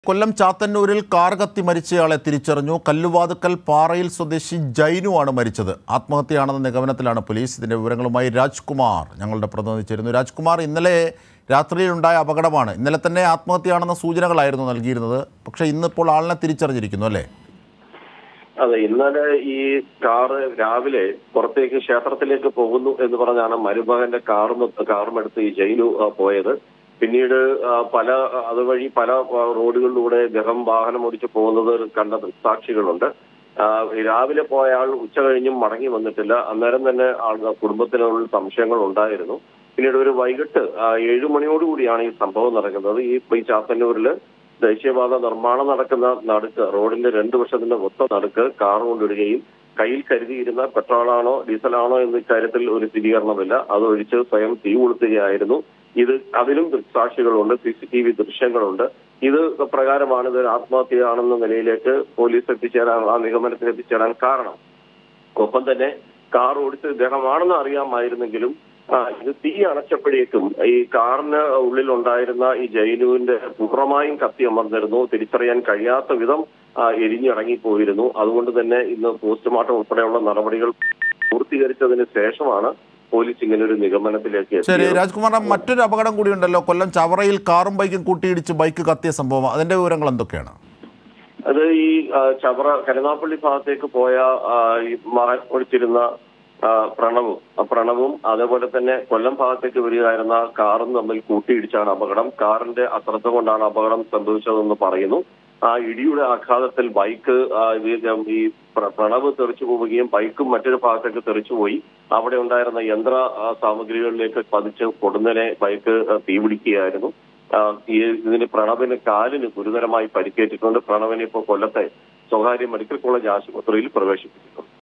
കൊല്ലം ചാത്തന്നൂരിൽ car കത്തി മരിച്ചയാളെ തിരിച്ചറിഞ്ഞു കല്ലുവാതുക്കൽ പാറയിൽ സ്വദേശി ജൈനു ആണ് മരിച്ചത് ആത്മഹത്യയാണെന്ന നിഗമനത്തിലാണ് പോലീസ് ഇതിന്റെ വിവരങ്ങളുമായി രാജ്കുമാർ ഞങ്ങളുടെ പ്രതിനിധി ചേരുന്നു രാജ്കുമാർ ഇന്നലെ രാത്രിയിലുണ്ടായ അപകടമാണ് ഇന്നലെ തന്നെ ആത്മഹത്യയാണെന്ന സൂചനകളായിരുന്നു നൽകിയിരുന്നത് പക്ഷേ ഇന്നിപ്പോൾ ആളിനെ തിരിച്ചറിഞ്ഞിരിക്കുന്നു അല്ലേ അതെ ഇന്നലെ ഈ കാറ് രാവിലെ പുറത്തേക്ക് ക്ഷേത്രത്തിലേക്ക് പോകുന്നു എന്ന് പറഞ്ഞാണ് മരുമകന്റെ കാറും കാറും എടുത്ത് ഈ ജയിലു ആ, പോയത് പിന്നീട് ആ, പല അതുവഴി പല ആ, റോഡുകളിലൂടെ ഗഹം വാഹനം ഓടിച്ച് പോകുന്നത് കണ്ട സാക്ഷികളുണ്ട് ആ, രാവിലെ പോയ ആൾ ഉച്ച കഴിഞ്ഞും മടങ്ങി വന്നിട്ടില്ല അന്നേരം തന്നെ ആൾ കുടുംബത്തിനുള്ള സംശയങ്ങൾ ഉണ്ടായിരുന്നു പിന്നീട് ഒരു വൈകിട്ട് ആ, ഏഴു മണിയോടുകൂടിയാണ് ഈ സംഭവം നടക്കുന്നത് ഈ ഈ ചാത്തന്നൂരില് ദേശീയപാത നിർമ്മാണം നടക്കുന്ന നടുക്ക് റോഡിന്റെ രണ്ട് വശത്തിന്റെ മൊത്തം നടുക്ക് കാർ കൊണ്ടിടുകയും കയ്യിൽ കരുതിയിരുന്ന പെട്രോളാണോ ഡീസലാണോ എന്ന ഇക്കാര്യത്തിൽ ഒരു സ്ഥിരീകരണമില്ല അതൊഴിച്ച് സ്വയം തീ കൊളുത്തുകയായിരുന്നു ഇത് അതിലും ദൃക്സാക്ഷികളുണ്ട് സി സി ടി വി ദൃശ്യങ്ങളുണ്ട് ഇത് പ്രകാരമാണ് ഇത് ഒരു ആത്മഹത്യയാണെന്ന നിലയിലേക്ക് പോലീസ് എത്തിച്ചേരാൻ ആ നിഗമനത്തിൽ എത്തിച്ചേരാൻ കാരണം ഒപ്പം തന്നെ കാർ ഓടിച്ച ഇദ്ദേഹമാണെന്ന് അറിയാമായിരുന്നെങ്കിലും ആ, ഇത് തീ അണച്ചപ്പോഴേക്കും ഈ കാറിന് ഉള്ളിൽ ഉണ്ടായിരുന്ന ഈ ജൈനുവിന്റെ പൂർണ്ണമായും കത്തി അമർന്നിരുന്നു തിരിച്ചറിയാൻ കഴിയാത്ത വിധം ആ, എരിഞ്ഞിറങ്ങിപ്പോയിരുന്നു അതുകൊണ്ട് തന്നെ ഇന്ന് പോസ്റ്റ്മോർട്ടം ഉൾപ്പെടെയുള്ള നടപടികൾ പൂർത്തീകരിച്ചതിന് ശേഷമാണ് പോലീസ് ഇങ്ങനെ ഒരു നിഗമനത്തിലേക്ക് ശരി എത്തിയത് രാജ്കുമാർ മറ്റൊരു അപകടം കൂടിയുണ്ടല്ലോ കൊല്ലം ചവറയിൽ കാറും ബൈക്കും കൂട്ടിയിടിച്ച് ബൈക്ക് കത്തിയ സംഭവം അതിന്റെ വിവരങ്ങൾ എന്തൊക്കെയാണ് അത് ഈ ആ, ചവറ കരുനാപ്പള്ളി ഭാഗത്തേക്ക് പോയ ആ, ഈ മകൻ ഒഴിച്ചിരുന്ന ആ, പ്രണവും ആ പ്രണവും അതേപോലെ തന്നെ കൊല്ലം ഭാഗത്തേക്ക് വരികയായിരുന്ന കാറും തമ്മിൽ കൂട്ടിയിടിച്ചാണ് അപകടം കാറിന്റെ അശ്രദ്ധ കൊണ്ടാണ് അപകടം സംഭവിച്ചതെന്ന് പറയുന്നു ആ ഇടിയുടെ ആഘാതത്തിൽ ബൈക്ക് ആ, ഇത് ഈ പ്ര- പ്രണവ് തെറിച്ചു പോവുകയും ബൈക്കും മറ്റൊരു ഭാഗത്തേക്ക് തെറിച്ചുപോയി അവിടെ ഉണ്ടായിരുന്ന യന്ത്ര ആ, സാമഗ്രികളിലേക്ക് പതിച്ച് പൊടുന്നനെ ബൈക്ക് ആ, തീപിടിക്കുകയായിരുന്നു ആ, ഈ ഇതിന് പ്രണവിന് കാലിന് ഗുരുതരമായി പരിക്കേറ്റിട്ടുണ്ട് പ്രണവിനെ ഇപ്പോൾ കൊല്ലത്തെ സ്വകാര്യ മെഡിക്കൽ കോളേജ് ആശുപത്രിയിൽ പ്രവേശിപ്പിച്ചിട്ടുണ്ട്